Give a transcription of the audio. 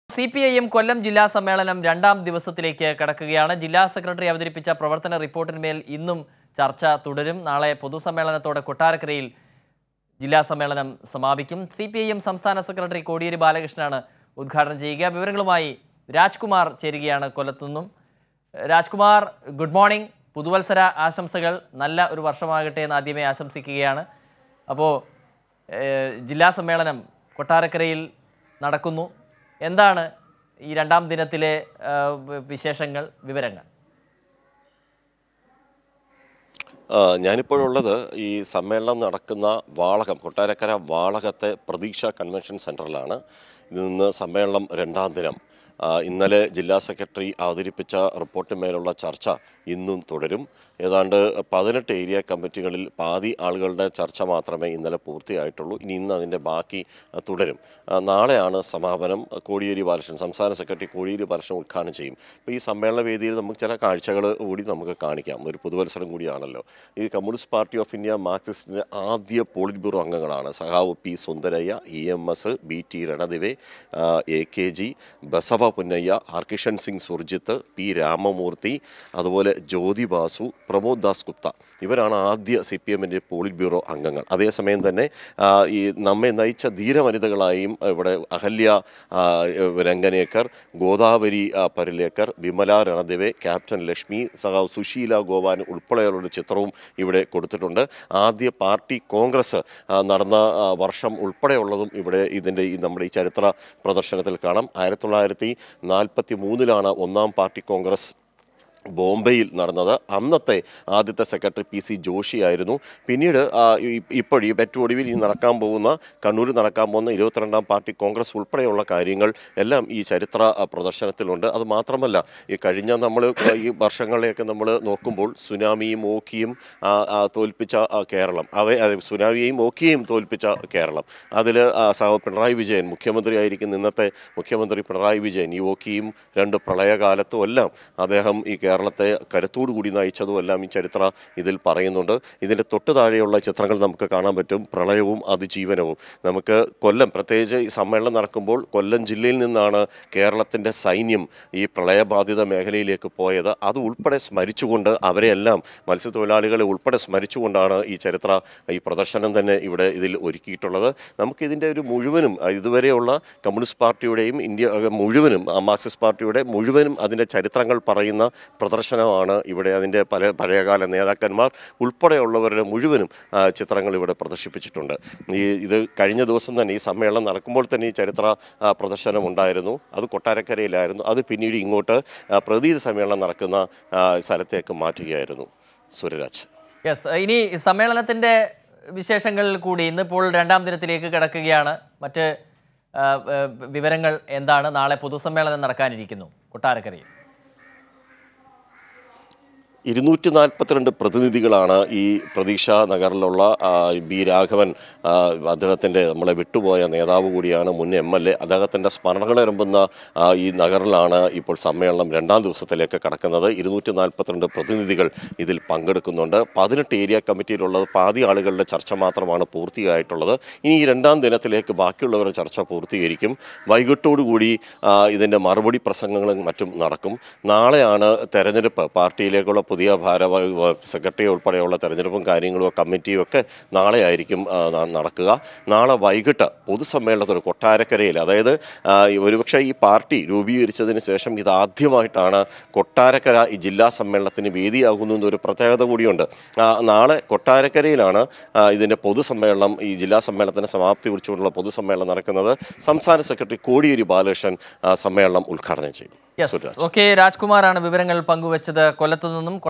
C P I M Kollam ജില്ലാ സമ്മേളനം രണ്ടാം ദിവസത്തിലേക്ക് കടക്കുകയാണ് ജില്ലാ സെക്രട്ടറി അവതരിപ്പിച്ച പ്രവർത്തന റിപ്പോർട്ടിന്മേൽ ഇന്നും ചർച്ച തുടരും നാളെ പൊതുസമ്മേളനത്തോടെ കൊട്ടാരക്കരയിൽ ജില്ലാ സമ്മേളനം സമാപിക്കും സി പി ഐ എം സംസ്ഥാന സെക്രട്ടറി കോടിയേരി ബാലകൃഷ്ണനാണ് ഉദ്ഘാടനം ചെയ്യുക വിവരങ്ങളുമായി രാജ്കുമാർ ചേരുകയാണ് കൊല്ലത്തുനിന്നും രാജ്കുമാർ ഗുഡ് മോർണിംഗ് പുതുവത്സര ആശംസകൾ നല്ല ഒരു വർഷമാകട്ടെ എന്ന് ആദ്യമേ ആശംസിക്കുകയാണ് അപ്പോൾ ജില്ലാ സമ്മേളനം കൊട്ടാരക്കരയിൽ നടക്കുന്നു എന്താണ് ഈ രണ്ടാം ദിനത്തിലെ ആ, വി- വിശേഷങ്ങൾ വിവരങ്ങൾ ആ, ഞാനിപ്പോഴുള്ളത് ഈ സമ്മേളനം നടക്കുന്ന വാളകം കൊട്ടാരക്കര വാളകത്തെ പ്രതീക്ഷ കൺവെൻഷൻ സെൻറ്ററിലാണ് ഇതിൽ നിന്ന് സമ്മേളനം രണ്ടാം ദിനം ആ, ഇന്നലെ ജില്ലാ സെക്രട്ടറി അവതരിപ്പിച്ച റിപ്പോർട്ടിന്മേലുള്ള ചർച്ച ഇന്നും തുടരും ഏതാണ്ട് പതിനെട്ട് ഏരിയ കമ്മിറ്റികളിൽ പാതി ആളുകളുടെ ചർച്ച മാത്രമേ ഇന്നലെ പൂർത്തിയായിട്ടുള്ളൂ ഇനി ഇന്ന് അതിൻ്റെ ബാക്കി ആ, തുടരും ആ, നാളെയാണ് സമാപനം കോടിയേരി ബാലകൃഷ്ണൻ സംസ്ഥാന സെക്രട്ടറി കോടിയേരി ബാലകൃഷ്ണൻ ഉദ്ഘാടനം ചെയ്യും അപ്പോൾ ഈ സമ്മേളന വേദിയിൽ നമുക്ക് ചില കാഴ്ചകൾ കൂടി നമുക്ക് കാണിക്കാം ഒരു പുതുവത്സരം കൂടിയാണല്ലോ ഈ കമ്മ്യൂണിസ്റ്റ് പാർട്ടി ഓഫ് ഇന്ത്യ മാർക്സിസ്റ്റിൻ്റെ ആദ്യ പോളിറ്റ് ബ്യൂറോ അംഗങ്ങളാണ് സഹാവ് P Sundarayya E M S B T Ranadive ആ, A K G Basava Punnaiah Harkishan Singh Surjeet P Ramamurthy അതുപോലെ ജ്യോതി ബാസു പ്രമോദ് ദാസ് ഗുപ്ത ഇവരാണ് ആദ്യ സി പി എമ്മിൻ്റെ പോളിറ്റ് ബ്യൂറോ അംഗങ്ങൾ അതേസമയം തന്നെ ആ, ഈ നമ്മെ നയിച്ച ധീരവനിതകളായും ഇവിടെ അഹല്യ ആ, രംഗനേക്കർ ഗോദാവരി ആ, പരുലേക്കർ വിമല രണദിവെ ക്യാപ്റ്റൻ ലക്ഷ്മി സഹാവ് സുശീല ഗോവാൻ ഉൾപ്പെടെയുള്ള ചിത്രവും ഇവിടെ കൊടുത്തിട്ടുണ്ട് ആദ്യ പാർട്ടി കോൺഗ്രസ് ആ, നടന്ന ആ, വർഷം ഉൾപ്പെടെയുള്ളതും ഇവിടെ ഇതിൻ്റെ ഈ നമ്മുടെ ഈ ചരിത്ര പ്രദർശനത്തിൽ കാണാം ആയിരത്തി തൊള്ളായിരത്തി നാൽപ്പത്തി മൂന്നിലാണ് ഒന്നാം പാർട്ടി കോൺഗ്രസ് ബോംബെയിൽ നടന്നത് അന്നത്തെ ആദ്യത്തെ സെക്രട്ടറി പി സി ജോഷിയായിരുന്നു പിന്നീട് ആ, ഈ- ഇപ്പോൾ ഈ ഏറ്റവും ഒടുവിൽ ഈ നടക്കാൻ പോകുന്ന കണ്ണൂരിൽ നടക്കാൻ പോകുന്ന ഇരുപത്തിരണ്ടാം പാർട്ടി കോൺഗ്രസ് ഉൾപ്പെടെയുള്ള കാര്യങ്ങൾ എല്ലാം ഈ ചരിത്ര ആ, പ്രദർശനത്തിലുണ്ട് അത് മാത്രമല്ല ഈ കഴിഞ്ഞ നമ്മൾ ഈ വർഷങ്ങളെയൊക്കെ നമ്മൾ നോക്കുമ്പോൾ സുനാമിയും ഓക്കിയും ആ, ആ, തോൽപ്പിച്ച ആ, കേരളം അവ അതെ, സുനാമിയെയും ഓക്കിയെയും തോൽപ്പിച്ച കേരളം അതിൽ സഹ പിണറായി വിജയൻ മുഖ്യമന്ത്രിയായിരിക്കുന്ന ഇന്നത്തെ മുഖ്യമന്ത്രി പിണറായി വിജയൻ ഈ ഓക്കിയും രണ്ട് പ്രളയകാലത്തും എല്ലാം അദ്ദേഹം ഈ കേരളത്തെ കരുത്തോടു കൂടി നയിച്ചതും എല്ലാം ഈ ചരിത്ര ഇതിൽ പറയുന്നുണ്ട് ഇതിൻ്റെ തൊട്ട് താഴെയുള്ള ചിത്രങ്ങൾ നമുക്ക് കാണാൻ പറ്റും പ്രളയവും അതിജീവനവും നമുക്ക് കൊല്ലം പ്രത്യേകിച്ച് ഈ സമ്മേളനം നടക്കുമ്പോൾ കൊല്ലം ജില്ലയിൽ നിന്നാണ് കേരളത്തിൻ്റെ സൈന്യം ഈ പ്രളയബാധിത മേഖലയിലേക്ക് പോയത് അത് ഉൾപ്പെടെ സ്മരിച്ചുകൊണ്ട് അവരെയെല്ലാം മത്സ്യത്തൊഴിലാളികളെ ഉൾപ്പെടെ സ്മരിച്ചുകൊണ്ടാണ് ഈ ചരിത്ര ഈ പ്രദർശനം തന്നെ ഇവിടെ ഇതിൽ ഒരുക്കിയിട്ടുള്ളത് നമുക്കിതിൻ്റെ ഒരു മുഴുവനും അഹ് ഇതുവരെയുള്ള കമ്മ്യൂണിസ്റ്റ് പാർട്ടിയുടെയും ഇന്ത്യ അഹ് മുഴുവനും ആ മാർക്സിസ്റ്റ് പാർട്ടിയുടെ മുഴുവനും അതിൻ്റെ ചരിത്രങ്ങൾ പറയുന്ന പ്രദർശനമാണ് ഇവിടെ അതിൻ്റെ പല പഴയകാല നേതാക്കന്മാർ ഉൾപ്പെടെയുള്ളവരുടെ മുഴുവനും ആ, ചിത്രങ്ങൾ ഇവിടെ പ്രദർശിപ്പിച്ചിട്ടുണ്ട് ഈ ഇത് കഴിഞ്ഞ ദിവസം തന്നെ ഈ സമ്മേളനം നടക്കുമ്പോൾ തന്നെ ഈ ചരിത്ര ആ, പ്രദർശനം ഉണ്ടായിരുന്നു അത് കൊട്ടാരക്കരയിലായിരുന്നു അത് പിന്നീട് ഇങ്ങോട്ട് ആ, പ്രതീതി സമ്മേളനം നടക്കുന്ന ആ, സ്ഥലത്തേക്ക് മാറ്റുകയായിരുന്നു സൂര്യരാജ് യെസ് ഇനി സമ്മേളനത്തിൻ്റെ വിശേഷങ്ങളിൽ കൂടി ഇന്നിപ്പോൾ രണ്ടാം ദിനത്തിലേക്ക് കിടക്കുകയാണ് മറ്റ് ആ, ആ, വിവരങ്ങൾ എന്താണ് നാളെ പൊതുസമ്മേളനം നടക്കാനിരിക്കുന്നു കൊട്ടാരക്കരയിൽ ഇരുന്നൂറ്റി നാൽപ്പത്തിരണ്ട് പ്രതിനിധികളാണ് ഈ പ്രതീക്ഷ നഗറിലുള്ള ആ, ബി രാഘവൻ ആ, അദ്ദേഹത്തിൻ്റെ നമ്മളെ വിട്ടുപോയ നേതാവ് കൂടിയാണ് മുൻ എം എൽ എ അദ്ദേഹത്തിൻ്റെ സ്മരണകളെറുമ്പുന്ന ആ, ഈ നഗറിലാണ് ഇപ്പോൾ സമ്മേളനം രണ്ടാം ദിവസത്തിലേക്ക് കടക്കുന്നത് ഇരുന്നൂറ്റി നാൽപ്പത്തിരണ്ട് പ്രതിനിധികൾ ഇതിൽ പങ്കെടുക്കുന്നുണ്ട് പതിനെട്ട് ഏരിയ കമ്മിറ്റിയിലുള്ളത് പാതി ആളുകളുടെ ചർച്ച മാത്രമാണ് പൂർത്തിയായിട്ടുള്ളത് ഇനി ഈ രണ്ടാം ദിനത്തിലേക്ക് ബാക്കിയുള്ളവരുടെ ചർച്ച പൂർത്തീകരിക്കും വൈകിട്ടോടുകൂടി ആ, ഇതിൻ്റെ മറുപടി പ്രസംഗങ്ങളും മറ്റും നടക്കും നാളെയാണ് തെരഞ്ഞെടുപ്പ് പാർട്ടിയിലേക്കുള്ള പുതിയ ഭാരവാഹി സെക്രട്ടറി ഉൾപ്പെടെയുള്ള തെരഞ്ഞെടുപ്പും കാര്യങ്ങളും കമ്മിറ്റിയും ഒക്കെ നാളെ ആയിരിക്കും ആ, ന- നടക്കുക നാളെ വൈകിട്ട് പൊതുസമ്മേളനത്തിൽ കൊട്ടാരക്കരയിൽ അതായത് ആ, ഈ ഒരുപക്ഷെ ഈ പാർട്ടി രൂപീകരിച്ചതിന് ശേഷം ഇതാദ്യമായിട്ടാണ് കൊട്ടാരക്കര ഈ ജില്ലാ സമ്മേളനത്തിന് വേദിയാകുന്നു എന്നൊരു പ്രത്യേകത കൂടിയുണ്ട് ആ, നാളെ കൊട്ടാരക്കരയിലാണ് ആ, ഇതിൻ്റെ പൊതുസമ്മേളനം ഈ ജില്ലാ സമ്മേളനത്തിന് സമാപ്തി കുറിച്ചുകൊണ്ടുള്ള പൊതുസമ്മേളനം നടക്കുന്നത് സംസ്ഥാന സെക്രട്ടറി കോടിയേരി ബാലകൃഷ്ണൻ ആ, സമ്മേളനം ഉദ്ഘാടനം ചെയ്യും യെസ് സുരാജ് ഓക്കെ രാജ്കുമാറാണ് വിവരങ്ങൾ പങ്കുവച്ചത് കൊല്ലത്തു നിന്നും